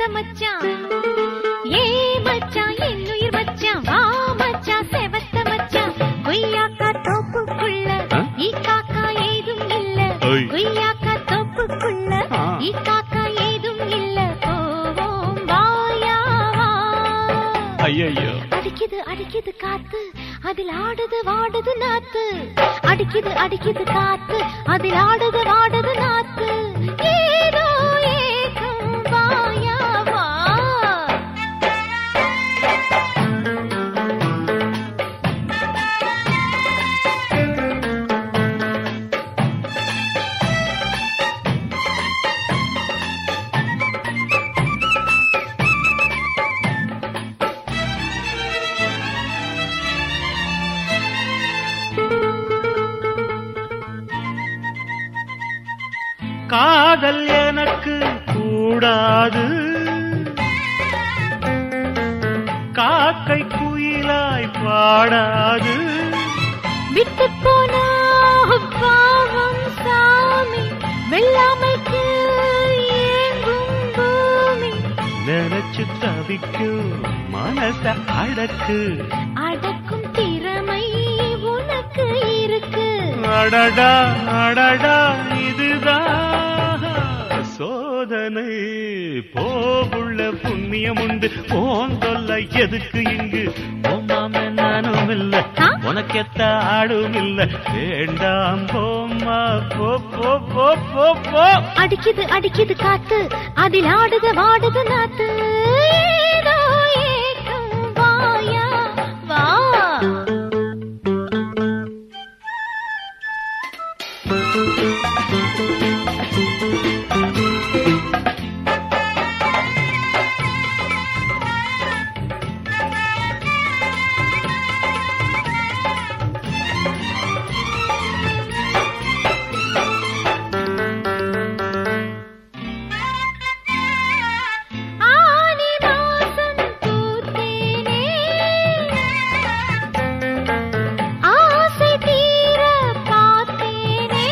மச்சான் ஏ மச்சான் என்னுயிர் மச்சான் வா மச்சான் செவத்த மச்சான் கொய்யாக்கா தோப்புக்குள்ள ஆ? ஈ காக்கா ஏதும் இல்ல ஐய். கொய்யாக்கா தோப்புக்குள்ள ஆ. ஈ காக்கா ஏதும் இல்ல போவோம் வாயா வா ஐயோ அடிக்குது அடிக்குது காத்து அதில் ஆடுது வாடுது நாத்து அடிக்குது அடிக்குது காத்து அதில் ஆடுது வாடுது நாத்து ஏதோ ஏக்கம் வாயா வா காதல் எனக்கு கூடாது காக்கை குயிலாய் பாடாது விட்டு போனா பாவம் சாமி வெள்ளாமைக்கு ஏங்கும் பூமி நினைச்சு தவிக்கும் மனச அடக்கு அடக்கும் திறமை உனக்கு இருக்கு அடடா அடடா இதுதான் சோதனை போகுள்ள புண்ணியம் உண்டு போன் தொல்லை எதுக்கு இங்கு போமாம நானும் இல்ல ஆ? உனக்கெத்த ஆடும் இல்ல வேண்டாம் போம்மா போ போ போ போ போ அடிக்குது அடிக்குது காத்து அதில் ஆடுது வாடுது நாத்து ஏதோ ஏக்கம் வாயா வா ஆனி மாசம் பூத்தேனே ஆசை தீர பார்த்தேனே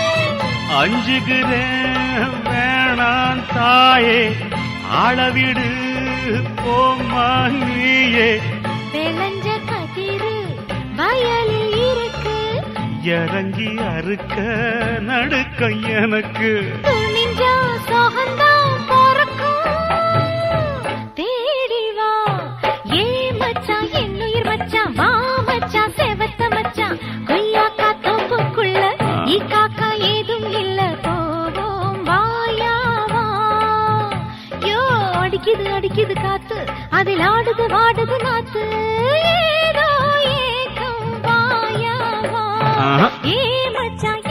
அஞ்சுகிறேன் வேணாம் தாயே அளவிடு போம்மா நீயே விளைஞ்ச கதிரு வயலில் இருக்கு இறங்கி அறுக்க நடுக்க எனக்கு துணிஞ்சா சோகந்தான் பொறக்கும் தேடி வா ஏ மச்சான் என்னுயிர் மச்சான் வா மச்சான் செவத்த மச்சான் கொய்யாக்கா தோப்புக்குள்ள ஈ காக்கா ஏதும் இல்ல போவோம் வாயா வா யோ அடிக்குது அடிக்குது காத்து அதில் ஆடுது வாடுது நாத்து ஏதோ ஏக்கம் வாயா வா ஆஹா. ஏ மச்சான்